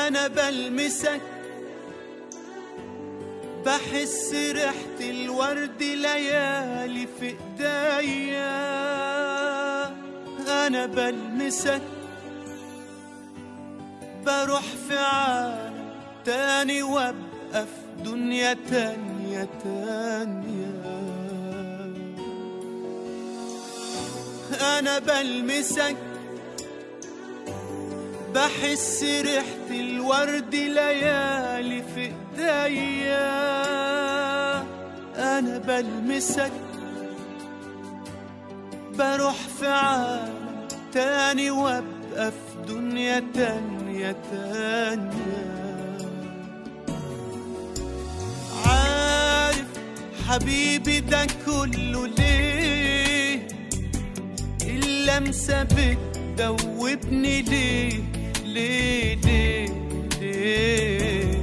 انا بلمسك بحس ريحة الورد ليالي في ايديا انا بلمسك بروح في عالم تاني وابقى في دنيا تانية تانية انا بلمسك بحس ريحة الورد ليالي في ايديا انا بلمسك بروح في عالم تاني وابقى في دنيا تانية تانية عارف حبيبي ده كله ليه اللمسة بتدوبني ليه ليه ليه ليه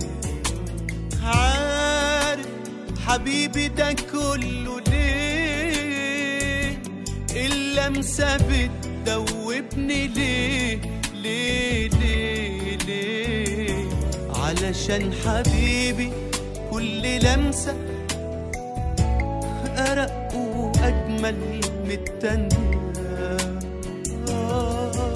عارف حبيبي ده كله ليه اللمسة بتدوبني ليه ليه ليه ليه علشان حبيبي كل لمسة أرق وأجمل من التانية آه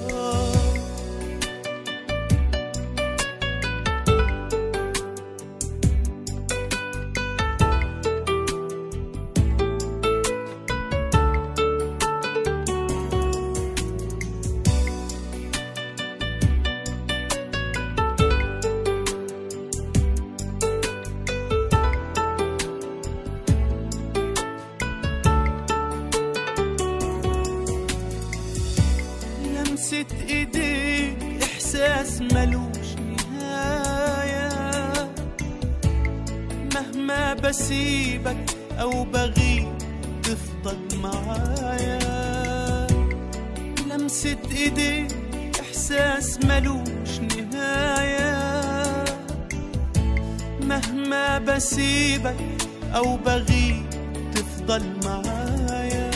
لمسة ايديك احساس ملوش نهاية مهما بسيبك او بغيب تفضل معايا لمسة ايديك احساس ملوش نهاية مهما بسيبك او بغيب تفضل معايا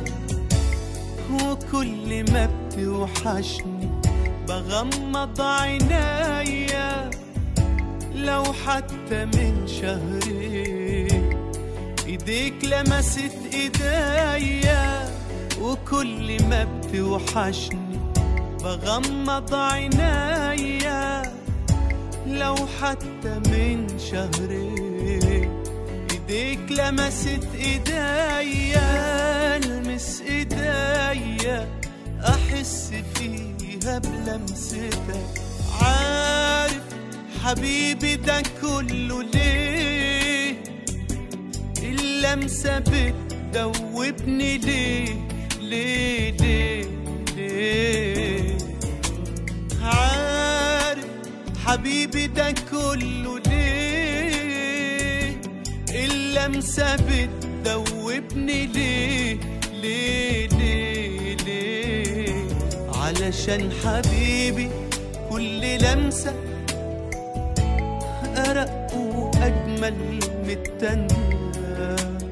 وكل ما بتوحشني بغمض عينيا لو حتى من شهرين ايديك لمست ايديا وكل ما بتوحشني بغمض عينيا لو حتى من شهرين ايديك لمست ايديا المس ايديا احس فيها بلمستك عارف حبيبي ده كله ليه اللمسة بتدوبني ليه ليه ليه ليه عارف حبيبي ده كله ليه اللمسة بتدوبني ليه ليه ليه ليه علشان حبيبي كل لمسة أرق وأجمل من التانية